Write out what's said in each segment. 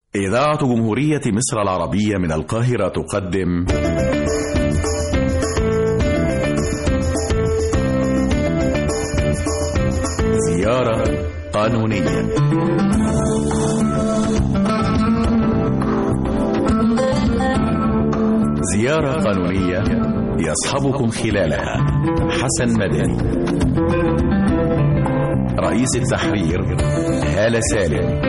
إذاعة جمهورية مصر العربية من القاهرة تقدم زيارة قانونية زيارة قانونية يصحبكم خلالها حسن مدني رئيس التحرير هالة سالم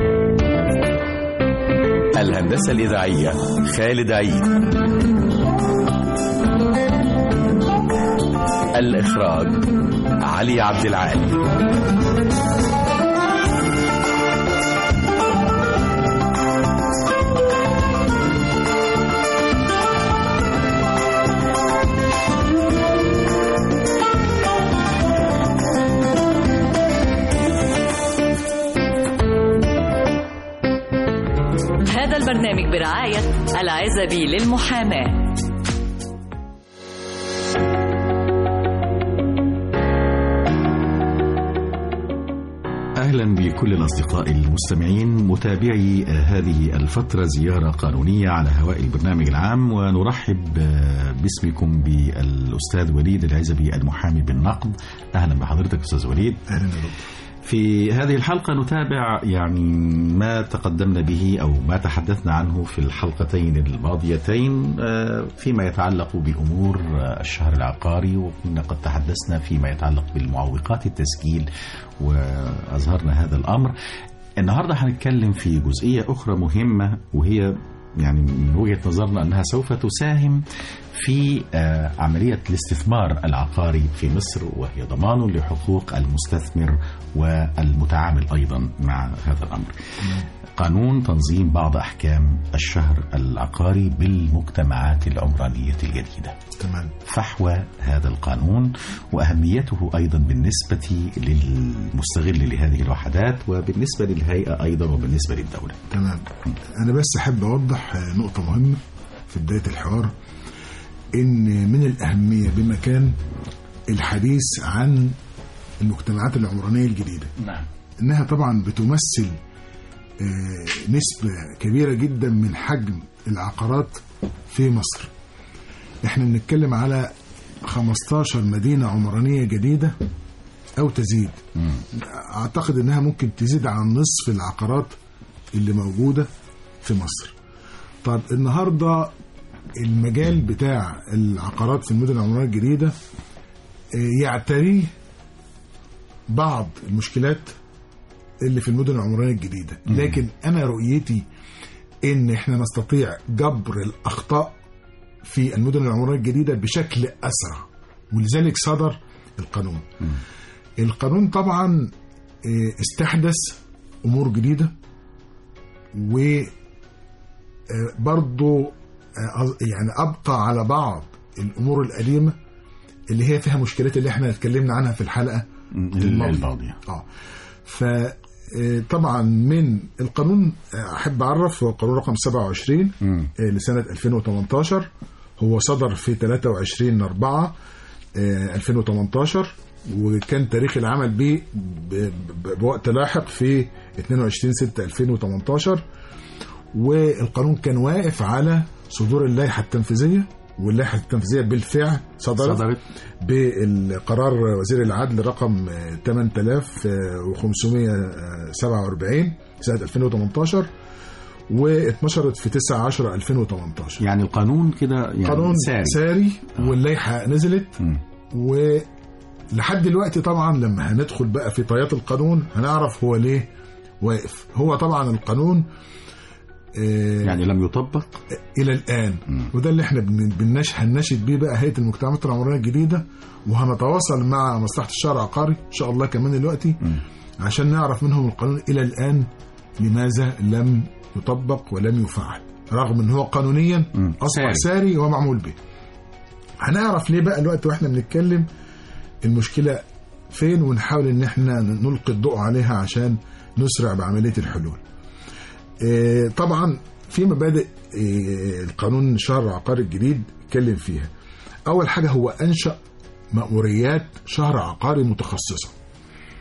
الهندسة الإذاعية خالد عيد الإخراج علي عبد العال هذا البرنامج برعاية العزبي للمحاماة أهلا بكل الأصدقاء المستمعين متابعي هذه الفترة زيارة قانونية على هواء البرنامج العام ونرحب باسمكم بالأستاذ وليد العزبي المحامي بالنقد أهلا بحضرتك أستاذ وليد اهلا يا دكتور في هذه الحلقة نتابع يعني ما تقدمنا به أو ما تحدثنا عنه في الحلقتين الماضيتين آه، فيما يتعلق بأمور آه، الشهر العقاري وكنا قد تحدثنا فيما يتعلق بالمعوقات التسجيل وأظهرنا هذا الأمر النهاردة هنتكلم في جزئية أخرى مهمة وهي يعني من وجهة نظرنا أنها سوف تساهم في آه، عملية الاستثمار العقاري في مصر وهي ضمان لحقوق المستثمر والمتعامل أيضا مع هذا الأمر قانون تنظيم بعض أحكام الشهر العقاري بالمجتمعات العمرانية الجديدة تمام فحوى هذا القانون وأهميته أيضا بالنسبة للمستغل لهذه الوحدات وبالنسبة للهيئة أيضا وبالنسبة للدولة تمام انا بس احب اوضح آه، نقطه مهمه في بدايه الحوار ان من الاهميه بمكان الحديث عن المجتمعات العمرانيه الجديده نعم انها طبعا بتمثل آه، نسبه كبيره جدا من حجم العقارات في مصر احنا بنتكلم على 15 مدينه عمرانيه جديده او تزيد اعتقد انها ممكن تزيد عن نصف العقارات اللي موجوده في مصر طب النهارده المجال بتاع العقارات في المدن العمرانيه الجديده آه، يعتريه بعض المشكلات اللي في المدن العمرانيه الجديده لكن انا رؤيتي ان احنا نستطيع جبر الاخطاء في المدن العمرانيه الجديده بشكل اسرع ولذلك صدر القانون القانون طبعا آه، استحدث امور جديده و آه، برضو آه، يعني ابقى على بعض الامور القديمه اللي هي فيها مشكلات اللي احنا اتكلمنا عنها في الحلقه الماضية. الماضية اه ف آه، طبعا من القانون آه، احب اعرف هو قانون رقم 27 مم. آه، لسنه 2018 هو صدر في 23 4 2018 وكان تاريخ العمل به ب- ب- بوقت لاحق في 22 6 2018 والقانون كان واقف على صدور اللائحه التنفيذيه واللائحه التنفيذيه بالفعل صدرت, صدرت بالقرار وزير العدل رقم آه، 8547 سنة 2018 واتنشرت في 9 10 2018 يعني القانون كده يعني قانون ساري ساري واللائحة نزلت مم. ولحد دلوقتي طبعا لما هندخل بقى في طيات القانون هنعرف هو ليه واقف هو طبعا القانون آه، يعني لم يطبق الى الان مم. وده اللي احنا بن- بنش هنناشد بيه بقى هيئه المجتمعات العمرانيه الجديده وهنتواصل مع مصلحه الشهر العقاري ان شاء الله كمان دلوقتي مم. عشان نعرف منهم القانون الى الان لماذا لم يطبق ولم يفعل رغم ان هو قانونيا مم. اصبح ساري. ساري ومعمول به هنعرف ليه بقى الوقت واحنا بنتكلم المشكله فين ونحاول ان احنا نلقي الضوء عليها عشان نسرع بعمليه الحلول آه، طبعا في مبادئ آه، القانون الشهر العقاري الجديد اتكلم فيها اول حاجه هو انشا مأموريات شهر عقاري متخصصه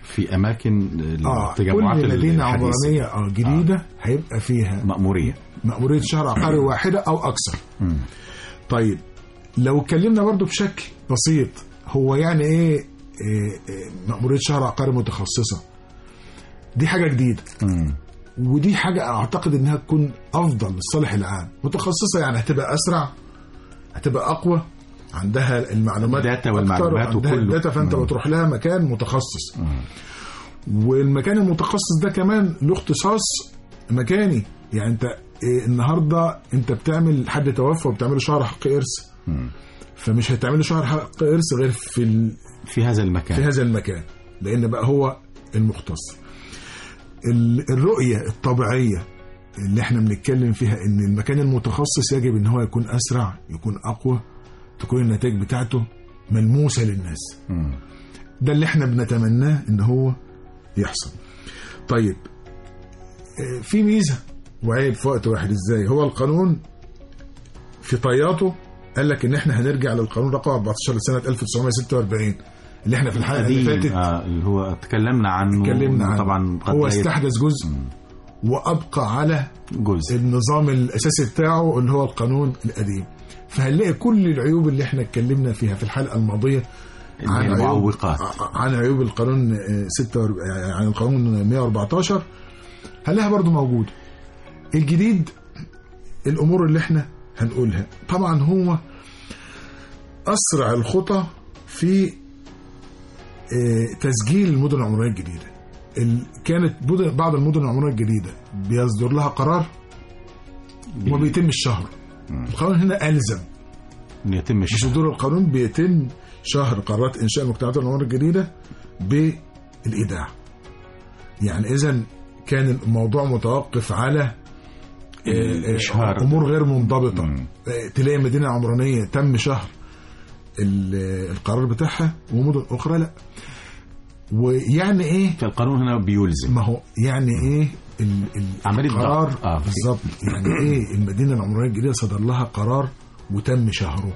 في اماكن اه التجمعات كل مدينه الحديثة. عمرانيه اه جديده هيبقى فيها مأمورية مأمورية شهر عقاري واحدة أو أكثر مم. طيب لو اتكلمنا برضو بشكل بسيط هو يعني إيه, إيه, إيه مأمورية شهر عقاري متخصصة دي حاجة جديدة مم. ودي حاجة أعتقد إنها تكون أفضل للصالح العام متخصصة يعني هتبقى أسرع هتبقى أقوى عندها المعلومات الداتا أكتر، والمعلومات عندها وكله. الداتا فأنت مم. بتروح لها مكان متخصص مم. والمكان المتخصص ده كمان له اختصاص مكاني يعني انت إيه النهارده انت بتعمل حد توفى وبتعمله شهر حق ارث مم. فمش هتعمله شهر حق ارث غير في ال... في هذا المكان في هذا المكان لان بقى هو المختص ال- الرؤيه الطبيعيه اللي احنا بنتكلم فيها ان المكان المتخصص يجب ان هو يكون اسرع يكون اقوى تكون النتائج بتاعته ملموسه للناس مم. ده اللي احنا بنتمناه ان هو يحصل طيب آه، في ميزه وعيب في وقت واحد ازاي هو القانون في طياته قال لك ان احنا هنرجع للقانون رقم 14 لسنه 1946 اللي احنا في الحلقه اللي قديم فاتت آه اللي هو تكلمنا عنه اتكلمنا عنه طبعا قد هو لا يت- استحدث جزء وابقى على جزء النظام الاساسي بتاعه اللي هو القانون القديم فهنلاقي كل العيوب اللي احنا اتكلمنا فيها في الحلقه الماضيه اللي هي المعوقات. ع- عن عيوب القانون آه، 46 عن القانون 114 هنلاقيها برضو موجوده الجديد الامور اللي احنا هنقولها طبعا هو اسرع الخطى في آه، تسجيل المدن العمرانيه الجديده ال- كانت مدن- بعض المدن العمرانيه الجديده بيصدر لها قرار وما بيتم الشهر القانون هنا الزم إن يتم الشهر بصدور القانون بيتم شهر قرارات انشاء المجتمعات العمرانيه الجديده بالايداع يعني اذا كان الموضوع متوقف على آه، آه، الإشهار. امور غير منضبطه مم. آه، تلاقي مدينه عمرانيه تم شهر ال- القرار بتاعها ومدن اخرى لا ويعني ايه فالقانون هنا بيلزم ما هو يعني ايه ال- ال- عملية القرار ضغط. آه، في- بالظبط يعني ايه المدينه العمرانيه الجديده صدر لها قرار وتم شهره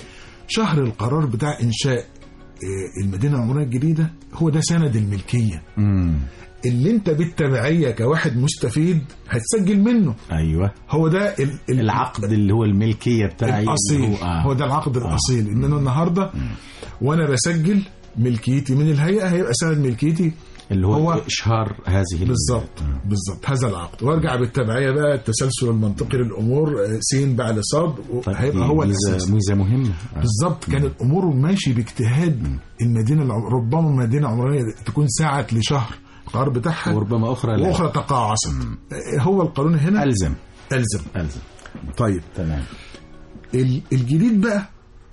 شهر القرار بتاع انشاء آه، المدينه العمرانيه الجديده هو ده سند الملكيه مم. اللي انت بالتبعيه كواحد مستفيد هتسجل منه ايوه هو ده ال- ال- العقد اللي هو الملكيه بتاعي اللي الاصيل هو, آه. هو ده العقد الاصيل ان انا النهارده وانا بسجل ملكيتي من الهيئه هيبقى سند ملكيتي اللي هو, هو- اشهار هذه ال- بالظبط بالظبط هذا العقد وارجع بالتبعيه بقى التسلسل المنطقي للامور آه، س بعد صاد طيب هيبقى دي هو ميزه الاساس ميزه مهمه آه. بالظبط كانت اموره ماشي باجتهاد المدينه العم- ربما مدينه عمرانيه تكون ساعت لشهر القرار بتاعها وربما اخرى لا واخرى تقاعست آه، هو القانون هنا الزم الزم الزم طيب تمام ال- الجديد بقى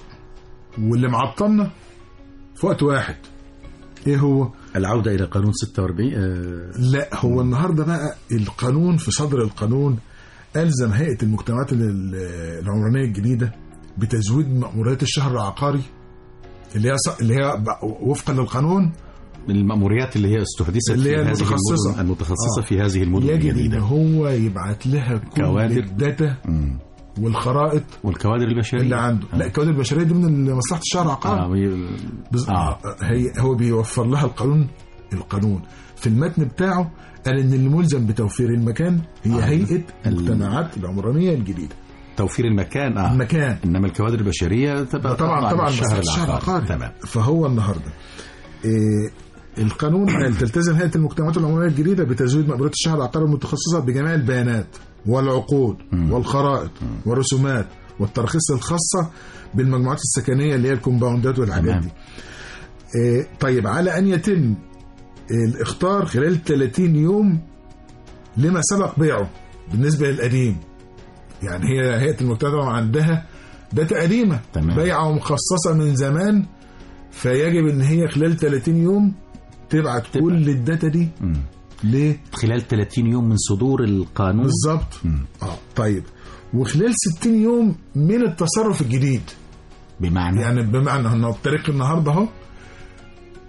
واللي معطلنا في وقت واحد ايه هو العوده الى قانون 46 آه لا هو النهارده بقى القانون في صدر القانون الزم هيئه المجتمعات ال- العمرانيه الجديده بتزويد مأموريات الشهر العقاري اللي هي ص- اللي هي ب- وفقا للقانون المأموريات اللي هي استحدثت اللي هي في هذه المتخصصة. المدن المتخصصة آه. في هذه المدن يجب ان الجديدة هو يبعت لها كل كوادر. الداتا مم. والخرائط والكوادر البشرية اللي عنده لا الكوادر البشريه دي من مصلحه الشهر آه. العقاري وي- بز... آه. هي هو بيوفر لها القانون القانون في المتن بتاعه قال ان الملزم بتوفير المكان هي آه. هيئه ال- المجتمعات العمرانيه الجديده توفير المكان آه. المكان انما الكوادر البشريه تبقى طبعا طبعا الشهر مصلحة الشهر العقاري تمام فهو النهارده إيه القانون قال تلتزم هيئه المجتمعات العمرانيه الجديده بتزويد مأموريات الشهر العقاري المتخصصه بجميع البيانات والعقود والخرائط والرسومات والتراخيص الخاصه بالمجموعات السكنيه اللي هي الكومباوندات والحاجات تمام. دي إيه طيب على ان يتم الاختار خلال 30 يوم لما سبق بيعه بالنسبه للقديم يعني هي هيئه المجتمع عندها داتا قديمه تمام. بيعه مخصصه من زمان فيجب ان هي خلال 30 يوم تبعت تبعت. كل الداتا دي مم. ليه خلال 30 يوم من صدور القانون بالظبط مم. اه طيب وخلال 60 يوم من التصرف الجديد بمعنى يعني بمعنى ان الطريق النهارده اهو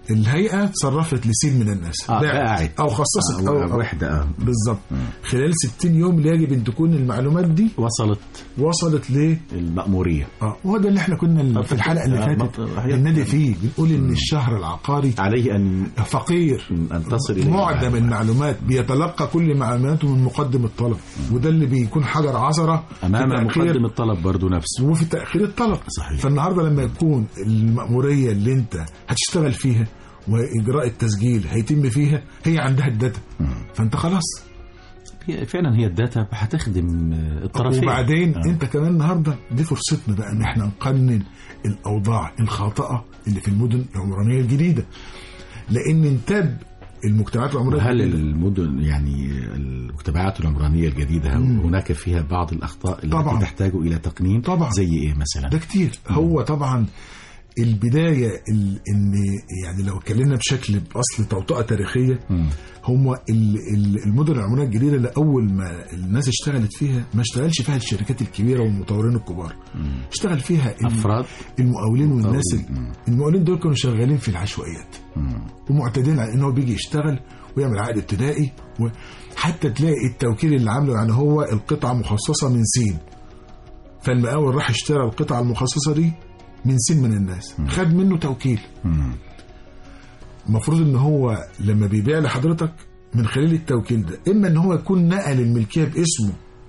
الهيئه تصرفت لسين من الناس آه، باعت باعت. او خصصت آه، او, أو وحده آه. بالظبط خلال 60 يوم يجب ان تكون المعلومات دي وصلت وصلت ل المأمورية اه وهو ده اللي احنا كنا طب في الحلقه اللي آه، فاتت بط- هي- بننادي فيه بنقول ان الشهر العقاري عليه أن فقير أن تصل إلى معدم المعلومات بيتلقى كل معلوماته من مقدم الطلب وده اللي بيكون حجر عثره أمام في تأخير- مقدم الطلب برضو نفسه وفي تاخير الطلب صحيح. فالنهارده لما يكون المأموريه اللي انت هتشتغل فيها واجراء التسجيل هيتم فيها هي عندها الداتا فانت خلاص هي فعلا هي الداتا هتخدم آه، الطرفين وبعدين آه. انت كمان النهارده دي فرصتنا بقى ان احنا نقنن الاوضاع الخاطئه اللي في المدن العمرانيه الجديده لان انتاج المجتمعات العمرانيه هل الجديدة المدن يعني المجتمعات العمرانية الجديدة هناك فيها بعض الأخطاء التي طبعاً. تحتاج إلى تقنين طبعاً. زي إيه مثلا ده كتير هو طبعا البدايه ال- ان يعني لو اتكلمنا بشكل باصل توطئه تاريخيه مم. هم ال- ال- المدن العمرانيه الجديده اللي اول ما الناس اشتغلت فيها ما اشتغلش فيها الشركات الكبيره والمطورين الكبار اشتغل فيها ال- أفراد المقاولين والناس مم. ال- المقاولين دول كانوا شغالين في العشوائيات مم. ومعتادين على ان هو بيجي يشتغل ويعمل عقد ابتدائي وحتى تلاقي التوكيل اللي عامله يعني هو القطعه مخصصه من سين فالمقاول راح اشترى القطعه المخصصه دي من سين من الناس خد منه توكيل مم. المفروض ان هو لما بيبيع لحضرتك من خلال التوكيل ده اما ان هو يكون نقل الملكيه باسمه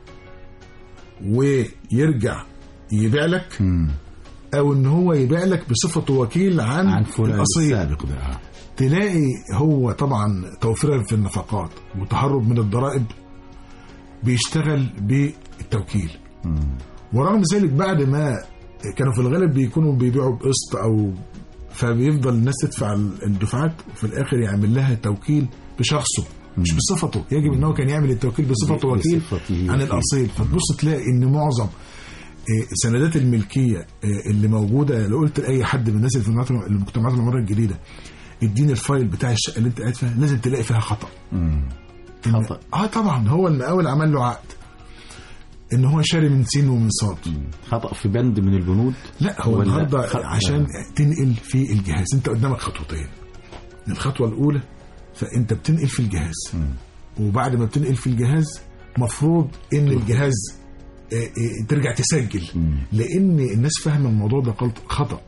ويرجع يبيع لك مم. او ان هو يبيع لك بصفته وكيل عن, عن فلان الاصيل السابق ده آه. تلاقي هو طبعا توفيرا في النفقات وتهرب من الضرائب بيشتغل بالتوكيل مم. ورغم ذلك بعد ما كانوا في الغالب بيكونوا بيبيعوا بقسط او فبيفضل الناس تدفع الدفعات وفي الاخر يعمل لها توكيل بشخصه مش بصفته يجب ان هو كان يعمل التوكيل بصفته وكيل بصفته عن وكيل. الاصيل فتبص تلاقي ان معظم آه، سندات الملكيه آه، اللي موجوده لو قلت لاي حد من الناس اللي في المجتمعات- المجتمعات العمرانيه الجديده اديني الفايل بتاع الشقه اللي انت قاعد فيها لازم تلاقي فيها خطا مم. إن- خطأ. اه طبعا هو المقاول عمل له عقد ان هو شاري من سين ومن صاد خطأ في بند من البنود لا هو ولا النهارده خط- عشان تنقل في الجهاز انت قدامك خطوتين الخطوه الاولى فانت بتنقل في الجهاز وبعد ما بتنقل في الجهاز مفروض ان الجهاز آه، آه، ترجع تسجل لان الناس فاهمه الموضوع ده غلط خطا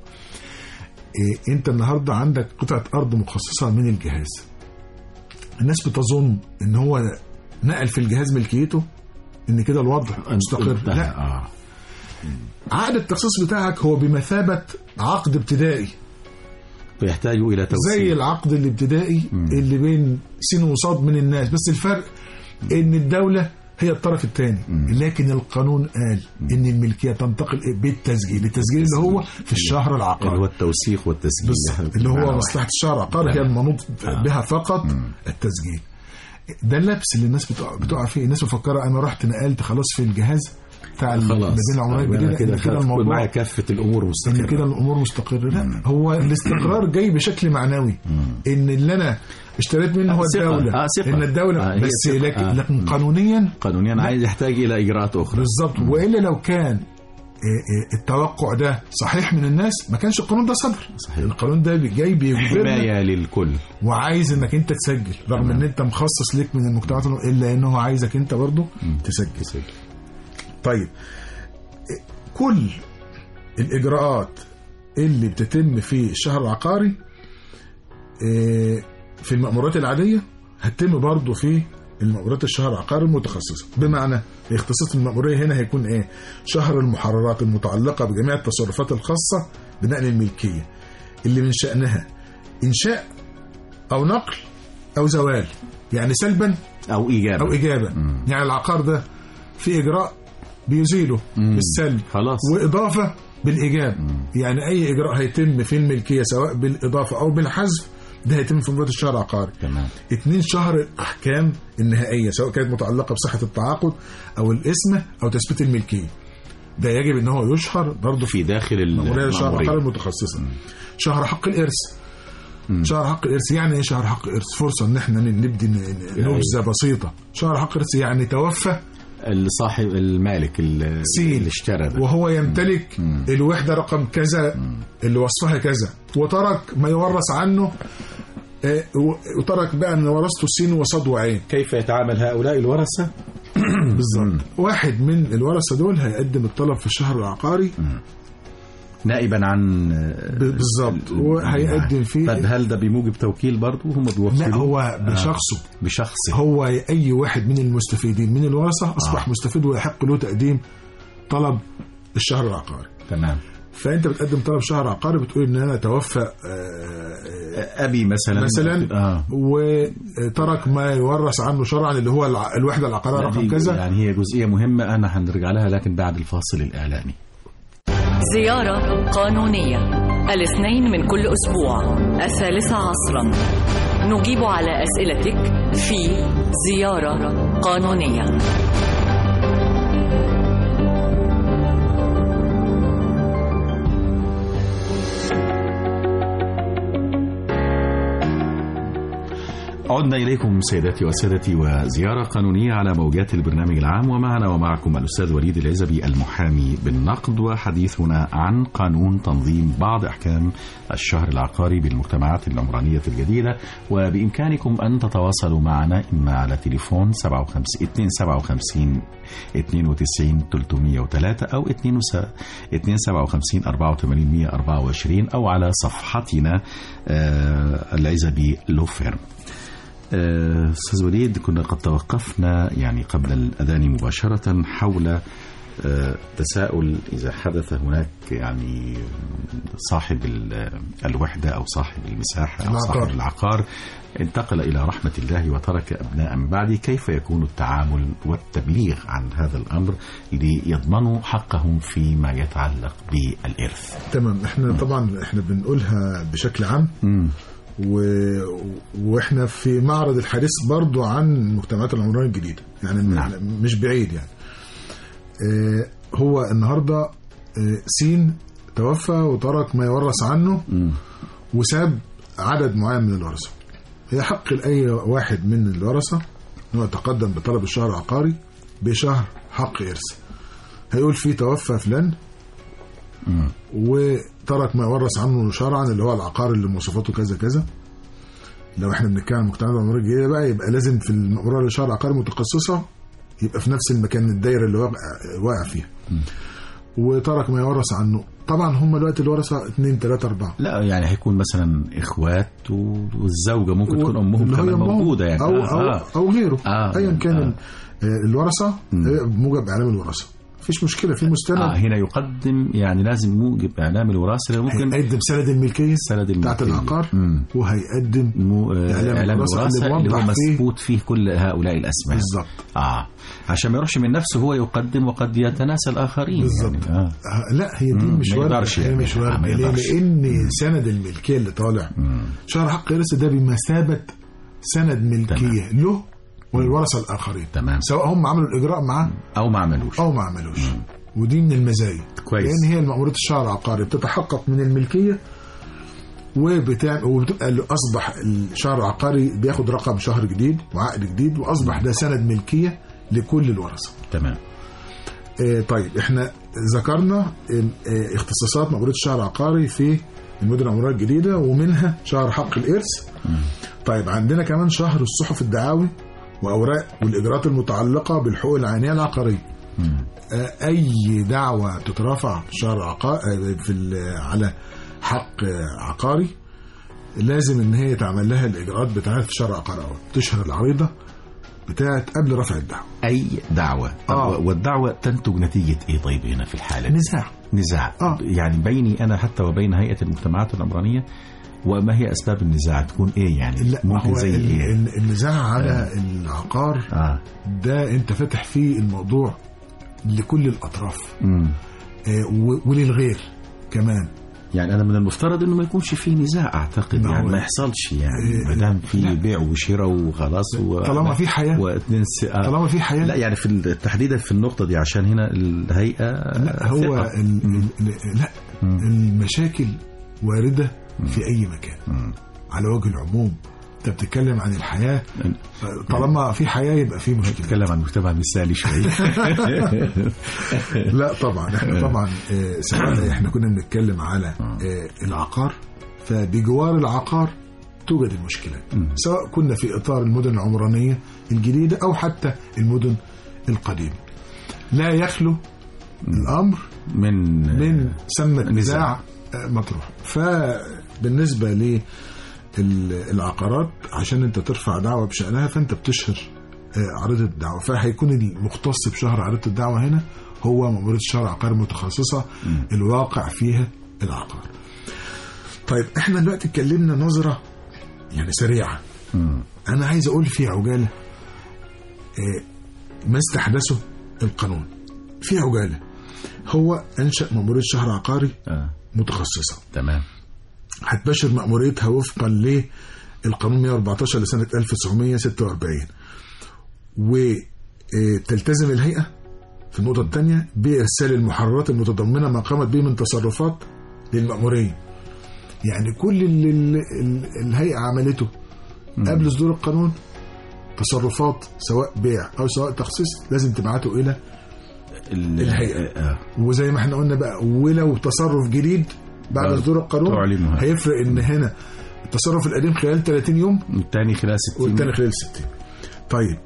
آه، انت النهارده عندك قطعه ارض مخصصه من الجهاز الناس بتظن ان هو نقل في الجهاز ملكيته ان كده الوضع مستقر انتهى. لا آه. عقد التخصيص بتاعك هو بمثابة عقد ابتدائي ويحتاج إلى توسيع زي العقد الابتدائي اللي بين سين وصاد من الناس بس الفرق ان الدولة هي الطرف الثاني لكن القانون قال ان الملكية تنتقل بالتسجيل التسجيل اللي هو في الشهر اللي هو العقاري التوثيق والتسجيل بالظبط اللي بمعنى هو واحد. مصلحة الشهر العقاري هي المنوط بها فقط التسجيل ده اللبس اللي الناس بتقع, بتقع فيه الناس مفكرة انا رحت نقلت خلاص في الجهاز بتاع خلاص المدينة العمرانية يبقى أنا الجديدة كده إن كده خدت كل الموضوع معايا كافة الأمور ان مستقرة كده الامور مستقره لا هو الاستقرار جاي بشكل معنوي ان اللي انا اشتريت منه هو ثقة. الدوله آه، ثقة. ان الدوله آه، هي بس ثقة. لكن, آه. لكن قانونيا قانونيا عايز يحتاج إلى إجراءات أخرى بالظبط والا لو كان آه، آه، التوقع ده صحيح من الناس ما كانش القانون ده صدر صحيح. القانون ده جاي بيجبرنا حماية للكل وعايز انك انت تسجل رغم ان انت مخصص ليك من المجتمعات الا انه عايزك انت برضه تسجل طيب كل الإجراءات اللي بتتم في الشهر العقاري آه، في المأمورات العادية هتتم برضه في المأمورات الشهر العقاري المتخصصة بمعنى اختصاص المأمورية هنا هيكون ايه شهر المحررات المتعلقة بجميع التصرفات الخاصة بنقل الملكية اللي من شأنها إنشاء أو نقل أو زوال يعني سلبا أو إيجابا أو إجابة يعني العقار ده في إجراء بيزيله بالسلب خلاص وإضافة بالإيجاب يعني أي إجراء هيتم في الملكية سواء بالإضافة أو بالحذف ده هيتم في مبادرة الشهر العقاري تمام اتنين شهر الأحكام النهائية سواء كانت متعلقة بصحة التعاقد أو الاسم أو تثبيت الملكية ده يجب ان هو يشهر برضه في داخل مأمورية شهر المأمورية العقار المتخصصة شهر حق الإرث شهر حق الإرث يعني إيه شهر حق الإرث فرصة إن إحنا نبدي ن- ن- نبذة بسيطة شهر حق الإرث يعني توفى الصاحب المالك ال- سين. اللي اشترى ده وهو يمتلك الوحدة رقم كذا اللي وصفها كذا وترك ما يورث عنه آه، و- وترك بقى ان ورثته سين وصاد وعين كيف يتعامل هؤلاء الورثة بالظبط واحد من الورثه دول هيقدم الطلب في الشهر العقاري نائبا عن ب- بالظبط وهيقدم فيه طب هل ده بموجب توكيل برضه هم بيوكلوا لا هو بشخصه بشخصه هو اي واحد من المستفيدين من الورثه اصبح آه. مستفيد ويحق له تقديم طلب الشهر العقاري تمام فانت بتقدم طلب شهر عقاري بتقول ان انا توفى آه، ابي مثلا مثلا اه وترك ما يورث عنه شرعا اللي هو الع- الوحده العقاريه رقم دي كذا يعني هي جزئيه مهمه انا هنرجع لها لكن بعد الفاصل الاعلامي زيارة قانونية الاثنين من كل أسبوع الثالثة عصرا نجيب على أسئلتك في زيارة قانونية عدنا إليكم سيداتي وسادتي وزيارة قانونية على موجات البرنامج العام ومعنا ومعكم الأستاذ وليد العزبي المحامي بالنقد وحديثنا عن قانون تنظيم بعض أحكام الشهر العقاري بالمجتمعات العمرانية الجديدة وبإمكانكم أن تتواصلوا معنا إما على تليفون 257 92 303 أو 257 84 124 أو على صفحتنا آه، العزبي لوفيرم آه، استاذ وليد كنا قد توقفنا يعني قبل الاذان مباشره حول آه، تساؤل اذا حدث هناك يعني صاحب ال- الوحده او صاحب المساحه او العقار. صاحب العقار انتقل الى رحمه الله وترك ابناء من بعده كيف يكون التعامل والتبليغ عن هذا الامر ليضمنوا حقهم فيما يتعلق بالارث تمام احنا طبعا احنا بنقولها بشكل عام مم. و... واحنا في معرض الحديث برضو عن المجتمعات العمرانيه الجديده يعني نعم. مش بعيد يعني اه هو النهارده اه سين توفى وترك ما يورث عنه مم. وساب عدد معين من الورثه هي حق لاي واحد من الورثه ان هو يتقدم بطلب الشهر العقاري بشهر حق ارث هيقول فيه توفى فلان مم. وترك ما يورث عنه شرعا اللي هو العقار اللي مواصفاته كذا كذا لو احنا بنتكلم عن المجتمعات العمرانيه الجديده بقى يبقى لازم في المأمورية لشهر عقار متخصصه يبقى في نفس المكان الدايره اللي واقع, واقع فيها وترك ما يورث عنه طبعا هم دلوقتي الورثه اثنين ثلاثه اربعه لا يعني هيكون مثلا اخوات و- والزوجه ممكن تكون امهم اللي هي كمان أمهم موجوده يعني او آه او آه. او غيره آه. ايا كان آه. آه. الورثه آه، بموجب اعلام الورثه مفيش مشكله في مستند اه هنا يقدم يعني لازم موجب اعلام الوراثه لأنه ممكن هيقدم سند الملكيه سند بتاعت الملكية. العقار مم. وهيقدم مو آه، إعلام اعلام الوراثة الوراثه اللي اللي هو موضح فيه- مثبوت فيه كل هؤلاء الاسماء بالظبط اه عشان ما يروحش من نفسه هو يقدم وقد يتناسى الاخرين بالظبط. يعني. آه. آه، لا هي دي مم، مش ما وارده يقدرش هي يعني. مش آه، وارده ما ليه؟ يقدرش. لان سند الملكيه اللي طالع مم. شهر حق ارث ده بمثابه سند ملكيه له وللورثه الاخرين تمام سواء هم عملوا الاجراء معاه او ما عملوش او ما عملوش ودي من المزايا كويس. لان هي المأمورية الشهر العقاري بتتحقق من الملكيه وبتعمل وبتبقى اللي اصبح الشهر العقاري بياخد رقم شهر جديد وعقد جديد واصبح ده سند ملكيه لكل الورثه تمام آه، طيب احنا ذكرنا آه، آه، اختصاصات مأمورية الشهر العقاري في المدن العمرانية الجديدة ومنها شهر حق الإرث طيب عندنا كمان شهر الصحف الدعاوي وأوراق والإجراءات المتعلقة بالحقوق العينية العقارية مم. آه، أي دعوة تترافع في شهر عقار في ال- على حق آه، عقاري لازم ان هي تعمل لها الاجراءات بتاعتها في شهر عقار اول تشهر العريضه بتاعت قبل رفع الدعوه اي دعوه طب آه. والدعوه تنتج نتيجه ايه طيب هنا في الحاله دي؟ نزاع نزاع آه. يعني بيني انا حتى وبين هيئه المجتمعات العمرانيه وما هي اسباب النزاع تكون ايه يعني لا ما ممكن هو زي ال- ايه ال- النزاع على العقار اه ده انت فاتح فيه الموضوع لكل الاطراف امم آه، و- وللغير كمان يعني انا من المفترض انه ما يكونش في نزاع اعتقد ما يعني هو- ما يحصلش يعني إيه، ما دام في لا. بيع وشراء وخلاص و... طالما في حياه واثنين س... آه. طالما في حياه لا يعني في ال- تحديدا في النقطه دي عشان هنا الهيئه لا هو ثقة. ال ال لا مم. المشاكل وارده في اي مكان مم. على وجه العموم انت بتتكلم عن الحياه طالما في حياه يبقى في مشكله نتكلم عن المجتمع المثالي شويه لا طبعا احنا طبعا آه، ساعتها احنا كنا بنتكلم على آه، العقار فبجوار العقار توجد المشكلات سواء كنا في اطار المدن العمرانيه الجديده او حتى المدن القديمه لا يخلو الامر من من سمة نزاع. نزاع آه، مطروح فبالنسبة للعقارات عشان انت ترفع دعوة بشأنها فانت بتشهر آه، عريضة الدعوة فهيكون المختص بشهر عريضة الدعوة هنا هو مأمورية شهر عقار متخصصة الواقع فيها العقار طيب احنا دلوقتي اتكلمنا نظرة يعني سريعة مم. انا عايز اقول في عجالة آه، ما استحدثه القانون في عجالة هو انشأ مأمورية شهر عقاري آه. متخصصة تمام هتباشر مأموريتها وفقا للقانون 114 لسنة 1946 وتلتزم الهيئة في النقطة الثانية بإرسال المحررات المتضمنة ما قامت به من تصرفات للمأمورية يعني كل اللي ال- ال- الهيئة عملته قبل صدور القانون تصرفات سواء بيع أو سواء تخصيص لازم تبعته إلى ال- الهيئة. آه. وزي ما احنا قلنا بقى ولو تصرف جديد بعد آه، صدور القانون تعلنها. هيفرق ان هنا التصرف القديم خلال 30 يوم الثاني خلال 60 والتاني خلال 60 طيب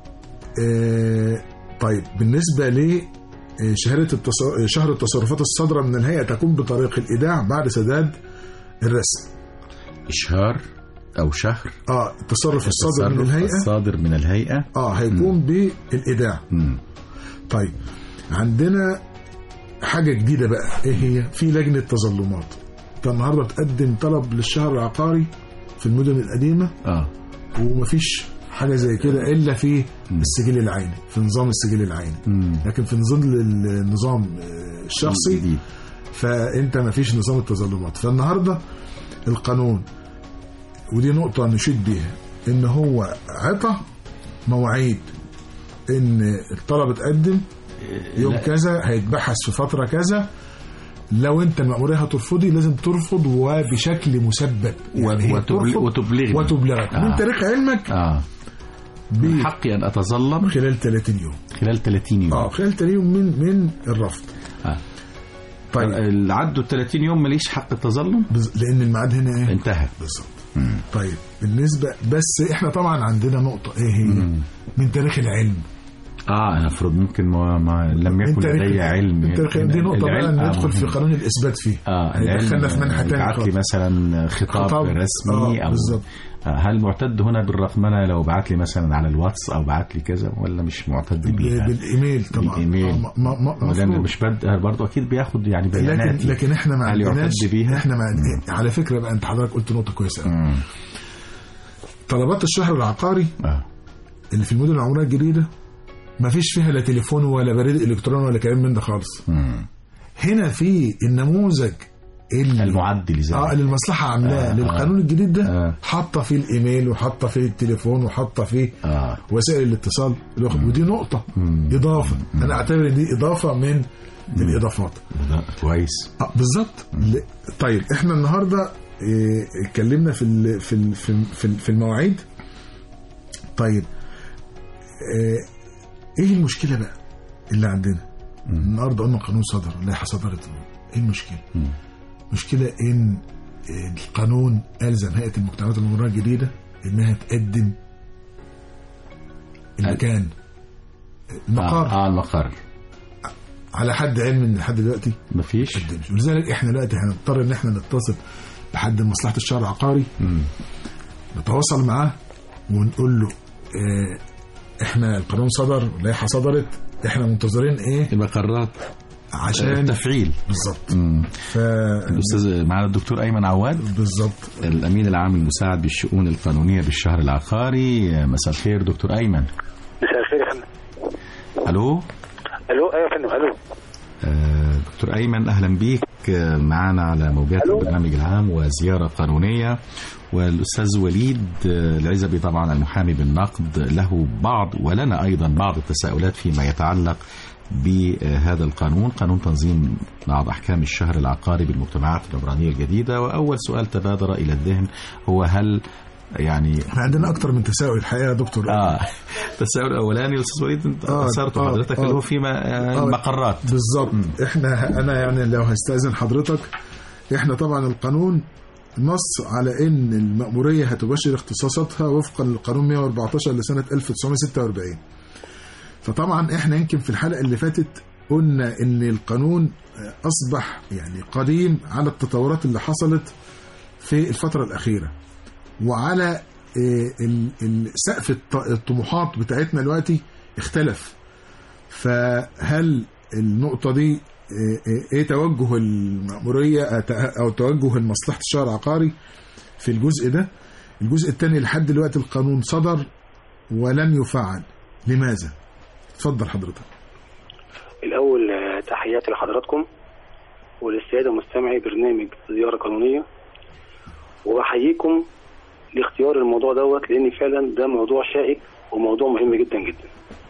آه طيب بالنسبه ل آه، شهاده التص- آه، شهر التصرفات الصادره من الهيئه تكون بطريق الايداع بعد سداد الرسم اشهار او شهر اه التصرف الصادر من التصرف الهيئه الصادر من الهيئه اه هيكون بالايداع مم. طيب عندنا حاجة جديدة بقى ايه هي في لجنة تظلمات كان النهاردة تقدم طلب للشهر العقاري في المدن القديمة اه ومفيش حاجة زي كده إلا في السجل العيني في نظام السجل العيني مم. لكن في نظام النظام آه، الشخصي جديد. فانت ما فيش نظام التظلمات فالنهارده القانون ودي نقطة نشيد بيها ان هو عطى مواعيد ان الطلب اتقدم يوم لا. كذا هيتبحث في فترة كذا لو انت المأمورية هترفضي لازم ترفض وبشكل مسبب يعني هي وتبل- ترفض وتبلغني. وتبلغك آه. من تاريخ علمك اه من حقي ان اتظلم خلال 30 يوم خلال 30 يوم اه خلال 30 يوم من من الرفض آه. طيب اللي عدوا 30 يوم ماليش حق التظلم بز- لان الميعاد هنا ايه انتهى بالظبط طيب بالنسبه بس احنا طبعا عندنا نقطه ايه هي من تاريخ العلم اه انا افرض ممكن ما, ما لم من يكن تاريخ لدي علم من تاريخ دي نقطه بقى العلم- آه، ندخل في مهم. قانون الاثبات فيه اه هيدخلنا في منحى تاني بعت لي خالص. مثلا خطاب, خطاب. رسمي آه، او بالظبط. آه، هل معتد هنا بالرقمنه لو بعت لي مثلا على الواتس او بعت لي كذا ولا مش معتد بيها بالايميل طبعا بالايميل آه، ما- ما- ما- لان مفروض. مش بد برضه اكيد بياخد يعني بيانات لكن لكن احنا ما هل يعتد عندناش بيها؟ احنا ما عند- على فكره بقى انت حضرتك قلت نقطه كويسه قوي. مم. طلبات الشهر العقاري اه اللي في المدن العمرانيه الجديده ما فيش فيها لا تليفون ولا بريد الكتروني ولا كلام من ده خالص مم. هنا في النموذج اللي المعد لذلك اه اللي المصلحه عاملاه آه، للقانون الجديد ده آه. حاطه فيه الايميل وحاطه فيه التليفون وحاطه فيه اه وسائل الاتصال ودي نقطه اضافه انا اعتبر ان دي اضافه من الاضافات ده كويس آه بالظبط ل- طيب احنا النهارده إيه، اتكلمنا في ال- في ال- في ال- في ال- في المواعيد طيب إيه، ايه المشكله بقى اللي عندنا النهارده قلنا قانون صدر اللائحه صدرت ايه المشكله مشكله ان القانون الزم هيئه المجتمعات العمرانيه الجديده انها تقدم المكان المقر اه, آه المقر على حد علم ان لحد دلوقتي مفيش قدمش ولذلك احنا دلوقتي هنضطر ان احنا نتصل بحد من مصلحه الشهر العقاري مم. نتواصل معاه ونقول له اه احنا القانون صدر اللائحه صدرت احنا منتظرين ايه المقرات عشان التفعيل بالظبط مم. ف الاستاذ معنا الدكتور ايمن عواد بالظبط الامين العام المساعد بالشؤون القانونيه بالشهر العقاري مساء الخير دكتور ايمن مساء الخير يا فندم الو الو ايوه يا فندم الو آه، دكتور ايمن اهلا بيك آه، معنا على موجات ألو. البرنامج العام وزياره قانونيه والاستاذ وليد آه، العزبي طبعا المحامي بالنقد له بعض ولنا ايضا بعض التساؤلات فيما يتعلق بهذا القانون قانون تنظيم بعض احكام الشهر العقاري بالمجتمعات العمرانيه الجديده واول سؤال تبادر الى الذهن هو هل يعني احنا عندنا اكتر من تساؤل الحقيقه يا دكتور اه التساؤل الاولاني استاذ وليد انت آه، اثرته آه، حضرتك آه. اللي هو في م- آه، آه. المقرات بالظبط احنا انا يعني لو هستاذن حضرتك احنا طبعا القانون نص على ان المأمورية هتباشر اختصاصاتها وفقا للقانون 114 لسنة 1946 فطبعا احنا يمكن في الحلقة اللي فاتت قلنا ان القانون اصبح يعني قديم على التطورات اللي حصلت في الفترة الأخيرة وعلى آه، ال- ال- سقف الط- الطموحات بتاعتنا دلوقتي اختلف فهل النقطة دي آه، آه، ايه توجه المأمورية آه، ت- او توجه مصلحة الشهر العقاري في الجزء ده الجزء الثاني لحد دلوقتي القانون صدر ولم يفعل لماذا اتفضل حضرتك الأول آه، تحياتي لحضراتكم وللسادة مستمعي برنامج زيارة قانونية وبحييكم لاختيار الموضوع دوت لأن فعلا ده موضوع شائك وموضوع مهم جدا جدا.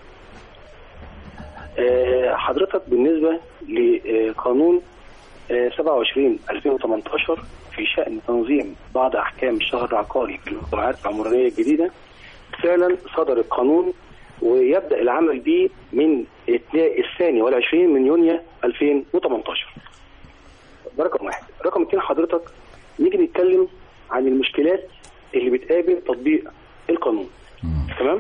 آه، حضرتك بالنسبة لقانون آه، 27 2018 في شأن تنظيم بعض أحكام الشهر العقاري في المجتمعات العمرانية الجديدة فعلا صدر القانون ويبدأ العمل به من الثاني والعشرين من يونيو 2018 ده رقم واحد رقم اتنين حضرتك نيجي نتكلم عن المشكلات اللي بتقابل تطبيق القانون تمام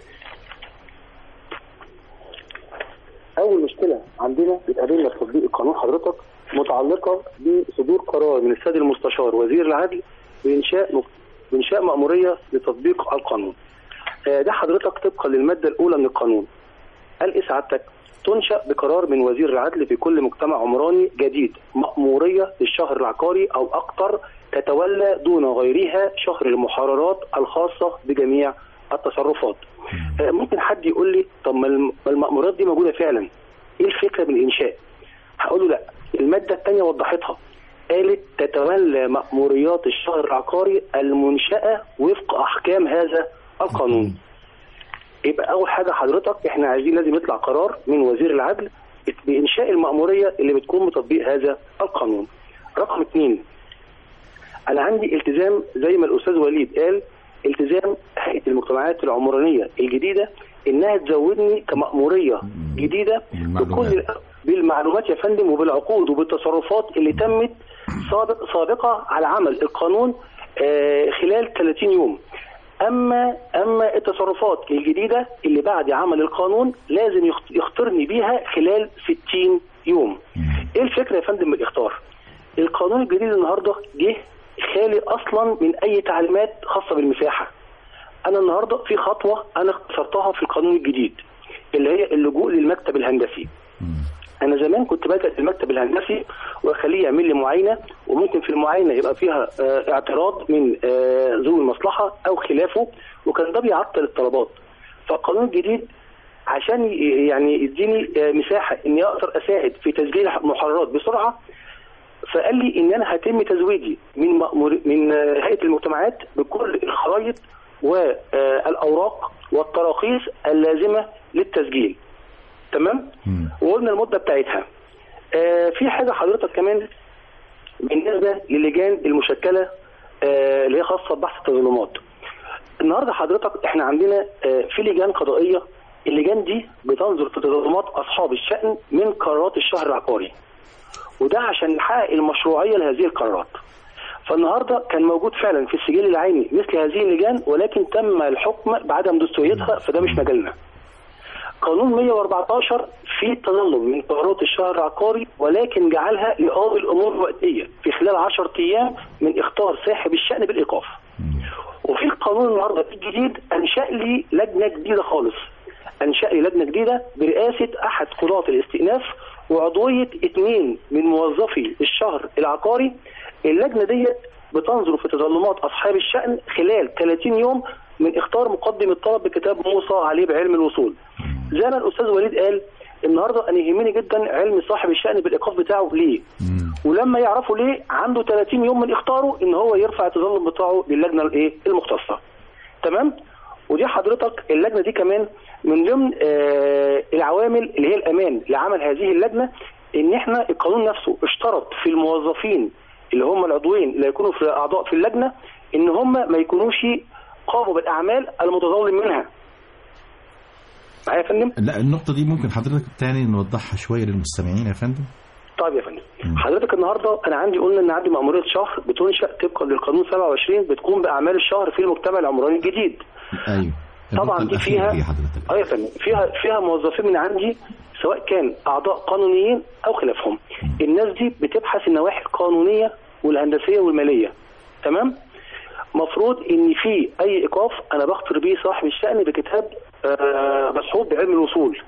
اول مشكله عندنا بتقابلنا في تطبيق القانون حضرتك متعلقه بصدور قرار من السيد المستشار وزير العدل بانشاء بانشاء ماموريه لتطبيق القانون آه، ده حضرتك طبقا للماده الاولى من القانون قال ايه سعادتك تنشا بقرار من وزير العدل في كل مجتمع عمراني جديد ماموريه للشهر العقاري او اكثر تتولى دون غيرها شهر المحررات الخاصه بجميع التصرفات آه، ممكن حد يقول لي طب ما الم- ما المأمورات دي موجوده فعلا ايه الفكره من الانشاء هقول له لا الماده الثانيه وضحتها قالت تتولى مأموريات الشهر العقاري المنشأة وفق أحكام هذا القانون يبقى أول حاجة حضرتك إحنا عايزين لازم يطلع قرار من وزير العدل بإنشاء المأمورية اللي بتكون بتطبيق هذا القانون رقم اثنين أنا عندي التزام زي ما الأستاذ وليد قال التزام هيئة المجتمعات العمرانية الجديدة إنها تزودني كمأمورية جديدة بالمعلومات. بكل بالمعلومات يا فندم وبالعقود وبالتصرفات اللي تمت سابق سابقة على عمل القانون آه، خلال 30 يوم اما اما التصرفات الجديده اللي بعد عمل القانون لازم يخت- يخطرني بيها خلال 60 يوم ايه الفكره يا فندم من الاخطار القانون الجديد النهارده جه خالي اصلا من اي تعليمات خاصه بالمساحه انا النهارده في خطوه انا اختصرتها في القانون الجديد اللي هي اللجوء للمكتب الهندسي انا زمان كنت بلجا المكتب الهندسي واخليه يعمل لي معاينه وممكن في المعاينه يبقى فيها آه، اعتراض من آه، ذوي المصلحه او خلافه وكان ده بيعطل الطلبات فالقانون الجديد عشان ي- يعني يديني آه، مساحه اني اقدر اساعد في تسجيل المحررات بسرعه فقال لي ان انا هيتم تزويدي من مأمور من آه، هيئه المجتمعات بكل الخرائط والاوراق والتراخيص اللازمه للتسجيل تمام وقلنا المده بتاعتها آه في حاجه حضرتك كمان بالنسبه للجان المشكله آه اللي هي خاصه ببحث التظلمات النهارده حضرتك احنا عندنا آه في لجان قضائيه اللجان دي بتنظر في تظلمات اصحاب الشأن من قرارات الشهر العقاري وده عشان نحقق المشروعيه لهذه القرارات فالنهارده كان موجود فعلا في السجل العيني مثل هذه اللجان ولكن تم الحكم بعدم دستوريتها فده مش مجالنا قانون 114 فيه تظلم من قرارات الشهر العقاري ولكن جعلها لقاضي الامور الوقتيه في خلال 10 ايام من اختار صاحب الشأن بالايقاف. وفي القانون النهارده الجديد انشا لي لجنه جديده خالص. انشا لي لجنه جديده برئاسه احد قضاه الاستئناف وعضويه اثنين من موظفي الشهر العقاري. اللجنه ديت بتنظر في تظلمات اصحاب الشأن خلال 30 يوم من اختار مقدم الطلب بكتاب موصى عليه بعلم الوصول. زي ما الاستاذ وليد قال النهارده انا يهمني جدا علم صاحب الشأن بالايقاف بتاعه ليه؟ ولما يعرفوا ليه عنده 30 يوم من اختاره ان هو يرفع التظلم بتاعه للجنه الايه؟ المختصه. تمام؟ ودي حضرتك اللجنه دي كمان من ضمن آه العوامل اللي هي الامان لعمل هذه اللجنه ان احنا القانون نفسه اشترط في الموظفين اللي هم العضوين اللي هيكونوا في اعضاء في اللجنه ان هم ما يكونوش قاموا بالاعمال المتظلم منها معايا يا فندم لا النقطة دي ممكن حضرتك تاني نوضحها شوية للمستمعين يا فندم طيب يا فندم حضرتك النهارده انا عندي قلنا ان عندي مأمورية شهر بتنشأ طبقا للقانون 27 بتقوم باعمال الشهر في المجتمع العمراني الجديد أيوه طبعا النقطة دي الأخيرة فيها دي حضرتك اه يا فندم فيها فيها موظفين من عندي سواء كان اعضاء قانونيين او خلافهم الناس دي بتبحث النواحي القانونيه والهندسيه والماليه تمام مفروض ان في اي ايقاف انا بخطر بيه صاحب الشأن بكتاب آه، مسحوب بعلم الوصول